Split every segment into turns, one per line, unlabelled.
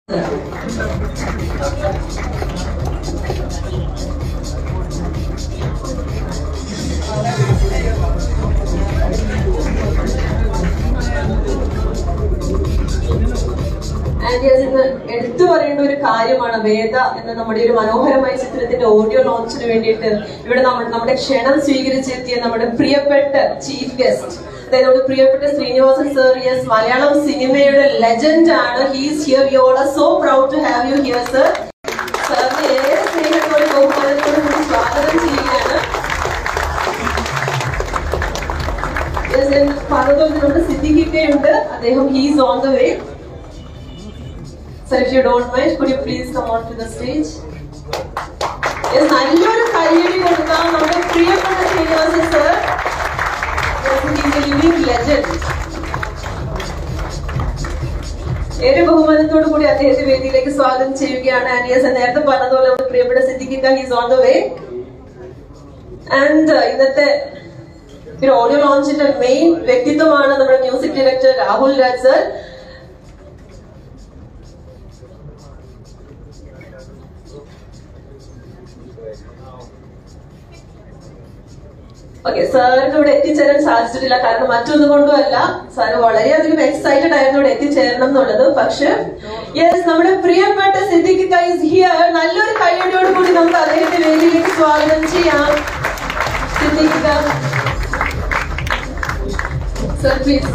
And yes ഇന്ന് എടുത്തു പറയേണ്ട ഒരു കാര്യമാണ് വേദ എന്ന നമ്മുടെ ഒരു മനോഹരമായ ചിത്രത്തിന്റെ ഓഡിയോ ലോഞ്ചിന് വേണ്ടിയിട്ട് ഇവിടെ നമ്മൾ നമ്മുടെ ക്ഷണം സ്വീകരിച്ചെത്തിയ നമ്മുടെ പ്രിയപ്പെട്ട ചീഫ് ഗസ്റ്റ് അതായത് നമ്മുടെ പ്രിയപ്പെട്ട ശ്രീനിവാസൻ സർ യെസ് മലയാളം സിനിമയുടെ ലെജൻഡ് ആണ് he's here you all are so proud to have you here sir സാറിനെ ഏറെ സ്നേഹത്തോടെ ബഹുമാനത്തോടെ കൂടി സ്വാഗതം ചെയ്യുകയാണ് Yes, and പറഞ്ഞതുപോലെ നമ്മുടെ സിദ്ദിഖിക്കയുണ്ട് അദ്ദേഹം he's on the way Sir, if you don't mind, could you please come on to the stage? Yes, നല്ലൊരു കയ്യടി കൊടുക്കാം നമ്മുടെ പ്രിയപ്പെട്ട ശ്രീനിവാസൻ സർ ലിവിംഗ് ലെജൻഡ് ഏറെ ബഹുമാനത്തോടു കൂടി അദ്ദേഹത്തെ വേദിയിലേക്ക് സ്വാഗതം ചെയ്യുകയാണ് ആനിയസ് നേരത്തെ പറഞ്ഞതുപോലെ നമ്മുടെ പ്രിയപ്പെട്ട സിദ്ദിഖിക്ക he's on the way and ഇന്നത്തെ ഒരു ഓഡിയോ ലോഞ്ചിന്റെ മെയിൻ വ്യക്തിത്വമാണ് നമ്മുടെ music director Rahul Raj sir okay സാറിന് ഇവിടെ എത്തിച്ചേരാൻ സാധിച്ചിട്ടില്ല കാരണം മറ്റൊന്നും കൊണ്ടുമല്ല സാറ് വളരെയധികം എക്സൈറ്റഡ് ആയിരുന്നു ഇവിടെ എത്തിച്ചേരണം എന്നുള്ളത് പക്ഷെ യെസ് നമ്മുടെ പ്രിയപ്പെട്ട സിദ്ദിഖ് കൈസ് ഹിയർ നല്ലൊരു കൈയടിയോട് കൂടി നമുക്ക് അദ്ദേഹത്തെ വേദിയിലേക്ക് സ്വാഗതം ചെയ്യാം സിദ്ദിഖ് സർ പ്ലീസ്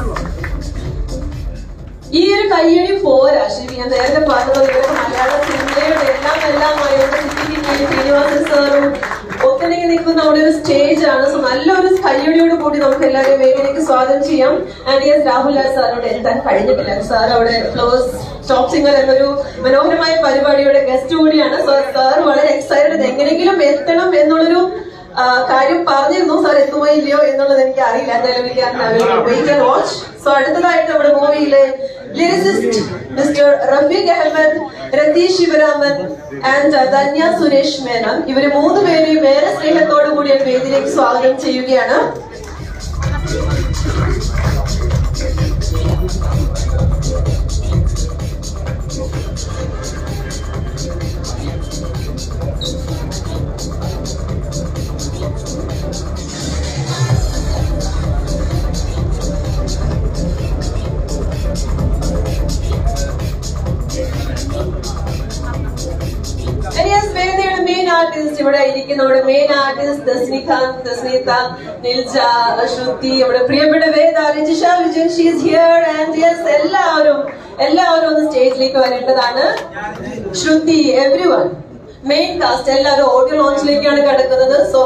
ഈ ഒരു കയ്യടി പോരാ ശരി ഞാൻ നേരത്തെ പറഞ്ഞത് ഇവിടെ മലയാള സിനിമയുടെ എല്ലാം എല്ലാമായിട്ട് സിദ്ദിഖിനെയും ശ്രീനിവാസൻ സാറും ഒത്തിണങ്ങി നിൽക്കുന്ന അവിടെ ഒരു സ്റ്റേജ് ആണ് സോ നല്ലൊരു കയ്യടിയോട് കൂടി നമുക്ക് എല്ലാവരെയും വേദിയിലേക്ക് സ്വാഗതം ചെയ്യാം ആൻഡ് യെസ് രാഹുൽ ലാൽ സാറിനോട് എത്താൻ കഴിഞ്ഞിട്ടില്ല സാർ അവിടെ ഫ്ലോസ് ടോപ്പ് സിംഗർ എന്നൊരു മനോഹരമായ പരിപാടിയുടെ ഗസ്റ്റ് കൂടിയാണ് സോ സാർ വളരെ എക്സൈറ്റഡ് എങ്ങനെയെങ്കിലും എത്തണം എന്നുള്ളൊരു ആ, കാര്യം പറഞ്ഞിരുന്നു സാർ എത്തുമോ ഇല്ലയോ എന്നുള്ളത് എനിക്ക് അറിയില്ല എന്തായാലും വെയിറ്റ് ആൻഡ് വാച്ച് സോ അടുത്തതായിട്ട് നമ്മുടെ മൂവിയിലെ lyricist mister Rafeeq Ahammed Ratheesh Sivaraman and Dhanya Suresh Menon ഇവര് മൂന്ന് പേരെയും ഏറെ സ്നേഹത്തോടു കൂടി ഞാൻ വേദിയിലേക്ക് സ്വാഗതം ചെയ്യുകയാണ് Yes, വേദിയുടെ മെയിൻ ആർട്ടിസ്റ്റ് ഇവിടെ ഇരിക്കുന്ന നമ്മുടെ മെയിൻ ആർട്ടിസ്റ്റ് ദസ്നിഖാന്ത് ദസ്നിത നിൽജ ശ്രുതി നമ്മുടെ പ്രിയപ്പെട്ട Veda Rajisha Vijayan she's here and yes എല്ലാവരും എല്ലാവരും ഒന്ന് സ്റ്റേജിലേക്ക് വരേണ്ടതാണ് Sruthi every one main cast എല്ലാവരും ഓഡിയോ ലോഞ്ചിലേക്കാണ് കിടക്കുന്നത് സോ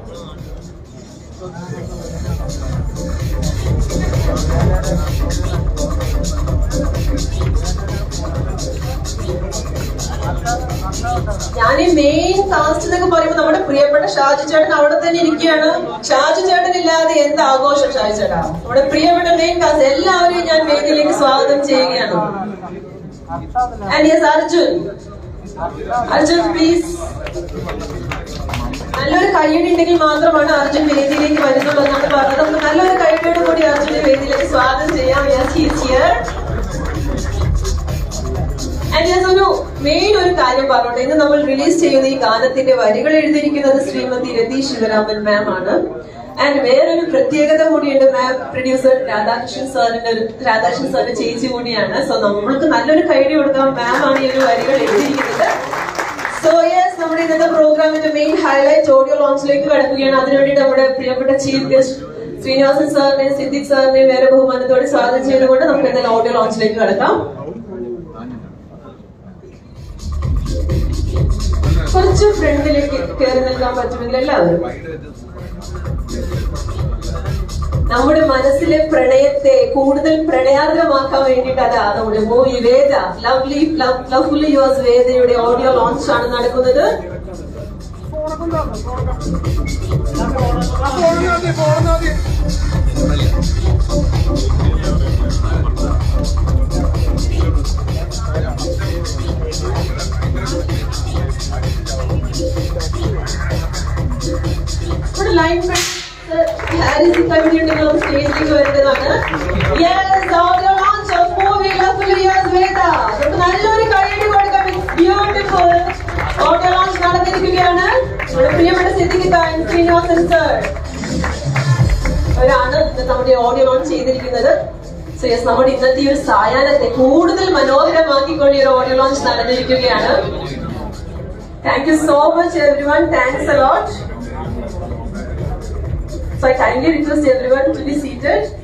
ഞാൻ ഈ മെയിൻ കാസ്റ്റ് എന്നൊക്കെ പറയുമ്പോൾ നമ്മുടെ പ്രിയപ്പെട്ട ഷാജു ചേട്ടൻ അവിടെ തന്നെ ഇരിക്കുകയാണ് ഷാജു ചേട്ടൻ ഇല്ലാതെ എന്ത് ആഘോഷം ഷാജു ചേട്ടാ നമ്മുടെ പ്രിയപ്പെട്ട മെയിൻ കാസ്റ്റ് എല്ലാവരെയും ഞാൻ വേദിയിലേക്ക് സ്വാഗതം ചെയ്യുകയാണ് and yes Arjun Arjun please നല്ലൊരു കയ്യടി ഉണ്ടെങ്കിൽ മാത്രമാണ് അർജുൻ വേദിയിലേക്ക് വരുന്നുള്ളൂ എന്നാണ് പറഞ്ഞത് നമുക്ക് നല്ലൊരു കയ്യടിയോട് കൂടി അർജുനെ വേദിയിലേക്ക് സ്വാഗതം ചെയ്യാം യെസ് ഹീസ് ഹിയർ ആൻഡ് ഞാൻ ഒരു മെയിൻ ഒരു കാര്യം പറഞ്ഞോട്ടെ ഇന്ന് നമ്മൾ റിലീസ് ചെയ്യുന്ന ഈ ഗാനത്തിന്റെ വരികൾ എഴുതിയിരിക്കുന്നത് ശ്രീമതി രതി ശിവരാമൻ മാം ആണ് ആൻഡ് വേറൊരു പ്രത്യേകത കൂടിയുണ്ട് മാം പ്രൊഡ്യൂസർ രാധാകൃഷ്ണൻ സാറിന്റെ ഒരു രാധാകൃഷ്ണൻ സാറിന്റെ ചേച്ചി കൂടിയാണ് സോ നമ്മൾക്ക് നല്ലൊരു കൈഡി കൊടുക്കാം മാം ആണ് ഈ ഒരു വരികൾ എഴുതിയിരിക്കുന്നത് സോ യെസ് നമ്മുടെ ഇന്നത്തെ പ്രോഗ്രാമിന്റെ മെയിൻ ഹൈലൈറ്റ് ഓഡിയോ ലോഞ്ചിലേക്ക് കടക്കുകയാണ് അതിനുവേണ്ടി നമ്മുടെ പ്രിയപ്പെട്ട ചീഫ് ഗസ്റ്റ് ശ്രീനിവാസൻ സാറിനെയും സിദ്ദിഖ് സാറിനെയും വേറെ ബഹുമാനത്തോടെ സ്വാഗതം ചെയ്തുകൊണ്ട് നമുക്ക് എന്തായാലും ഓഡിയോ ലോഞ്ചിലേക്ക് കടക്കാം കുറച്ച് ഫ്രണ്ടിലേക്ക് കയറി നിൽക്കാൻ പറ്റുമെങ്കിൽ എല്ലാവരും നമ്മുടെ മനസ്സിലെ പ്രണയത്തെ കൂടുതൽ പ്രണയാർദ്രമാക്കാൻ വേണ്ടിയിട്ട് അതാ നമ്മുടെ movie Veda lovely lovefully yours വേദയുടെ ഓഡിയോ ലോഞ്ച് ആണ് നടക്കുന്നത് നമ്മുടെ ലൈൻ ഹാരിസ് കവിത ഉണ്ടെങ്കിൽ നമുക്ക് സ്റ്റേജിലേക്ക് വരേണ്ടതാണ് Yes, audio launch of movie Lovely Years Veda. നമുക്ക് നല്ലൊരു കൈ ശ്രീനിവാസൻ സർ അവരാണ് ഇന്ന് നമ്മുടെ ഓഡിയോ ലോഞ്ച് ചെയ്തിരിക്കുന്നത് സോ യെസ് നമ്മുടെ ഇന്നത്തെ ഈ ഒരു സായാഹ്നത്തെ കൂടുതൽ മനോഹരമാക്കിക്കൊണ്ട് ഈ ഒരു ഓഡിയോ ലോഞ്ച് നടന്നിരിക്കുകയാണ് thank you so much every one thanks a lot So I kindly request everyone to be seated.